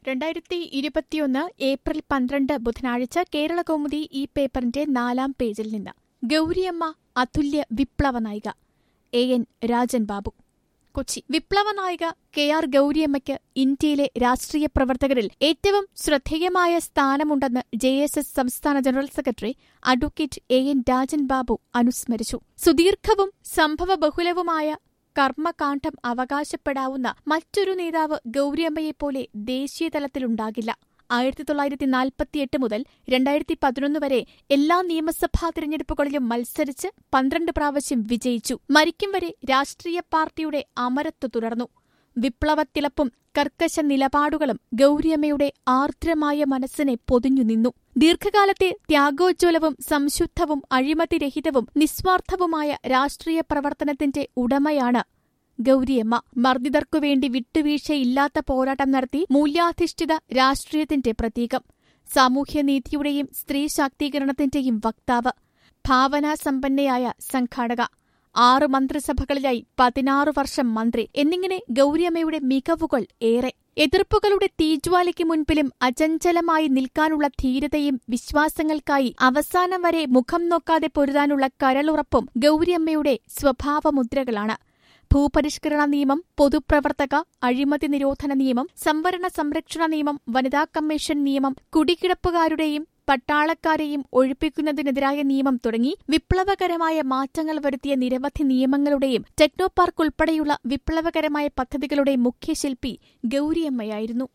രണ്ടായിരത്തി ഇരുപത്തിയൊന്ന് ഏപ്രിൽ പന്ത്രണ്ട് ബുധനാഴ്ച കേരളകൗമുദി ഈ പേപ്പറിന്റെ നാലാം പേജിൽ നിന്ന് ഗൗരിയമ്മ അതുല്യ വിപ്ലവ നായിക എ എൻ രാജൻ ബാബു കൊച്ചി വിപ്ലവ നായിക കെ ആർ ഗൗരിയമ്മയ്ക്ക് ഇന്ത്യയിലെ രാഷ്ട്രീയ പ്രവർത്തകരിൽ ഏറ്റവും ശ്രദ്ധേയമായ സ്ഥാനമുണ്ടെന്ന് ജെ എസ് എസ് സംസ്ഥാന general secretary advocate A N Rajan Babu അനുസ്മരിച്ചു സുദീർഘവും സംഭവബഹുലവുമായ കർമ്മകാന്ഡം അവകാശപ്പെടാവുന്ന മറ്റൊരു നേതാവ് ഗൗരിയമ്മയെപ്പോലെ ദേശീയതലത്തിലുണ്ടാകില്ല ആയിരത്തി തൊള്ളായിരത്തി നാൽപ്പത്തിയെട്ട് മുതൽ രണ്ടായിരത്തി പതിനൊന്ന് വരെ എല്ലാ നിയമസഭാ തിരഞ്ഞെടുപ്പുകളിലും മത്സരിച്ച് പന്ത്രണ്ട് പ്രാവശ്യം വിജയിച്ചു മരിക്കും വരെ രാഷ്ട്രീയ പാർട്ടിയുടെ അമരത്തു തുടർന്നു വിപ്ലവത്തിളപ്പും കർക്കശ നിലപാടുകളും ഗൗരിയമ്മയുടെ ആർദ്രമായ മനസ്സിനെ പൊതിഞ്ഞു നിന്നു ദീർഘകാലത്തെ ത്യാഗോജ്വലവും സംശുദ്ധവും അഴിമതിരഹിതവും നിസ്വാർത്ഥവുമായ രാഷ്ട്രീയ പ്രവർത്തനത്തിന്റെ ഉടമയാണ് ഗൗരിയമ്മ മർദ്ദിതർക്കുവേണ്ടി വിട്ടുവീഴ്ചയില്ലാത്ത പോരാട്ടം നടത്തി മൂല്യാധിഷ്ഠിത രാഷ്ട്രീയത്തിന്റെ പ്രതീകം സാമൂഹ്യനീതിയുടെയും സ്ത്രീ ശാക്തീകരണത്തിന്റെയും വക്താവ് ഭാവനാസമ്പന്നയായ സംഘാടക ആറ് മന്ത്രിസഭകളിലായി പതിനാറ് വർഷം മന്ത്രി എന്നിങ്ങനെ ഗൗരിയമ്മയുടെ മികവുകൾ ഏറെ എതിർപ്പുകളുടെ തീജ്വാലയ്ക്ക് മുൻപിലും അചഞ്ചലമായി നിൽക്കാനുള്ള ധീരതയും വിശ്വാസങ്ങൾക്കായി അവസാനം വരെ മുഖം നോക്കാതെ പൊരുതാനുള്ള കരളുറപ്പും ഗൗരിയമ്മയുടെ സ്വഭാവമുദ്രകളാണ് ഭൂപരിഷ്കരണ നിയമം പൊതുപ്രവർത്തക അഴിമതി നിരോധന നിയമം സംവരണ സംരക്ഷണ നിയമം വനിതാ കമ്മീഷൻ നിയമം കുടികിടപ്പുകാരുടെയും പട്ടാളക്കാരെയും ഒഴിപ്പിക്കുന്നതിനെതിരായ നിയമം തുടങ്ങി വിപ്ലവകരമായ മാറ്റങ്ങൾ വരുത്തിയ നിരവധി നിയമങ്ങളുടെയും ടെക്നോ പാർക്ക് ഉൾപ്പെടെയുള്ള വിപ്ലവകരമായ പദ്ധതികളുടെ മുഖ്യശില്പി ഗൗരിയമ്മയായിരുന്നു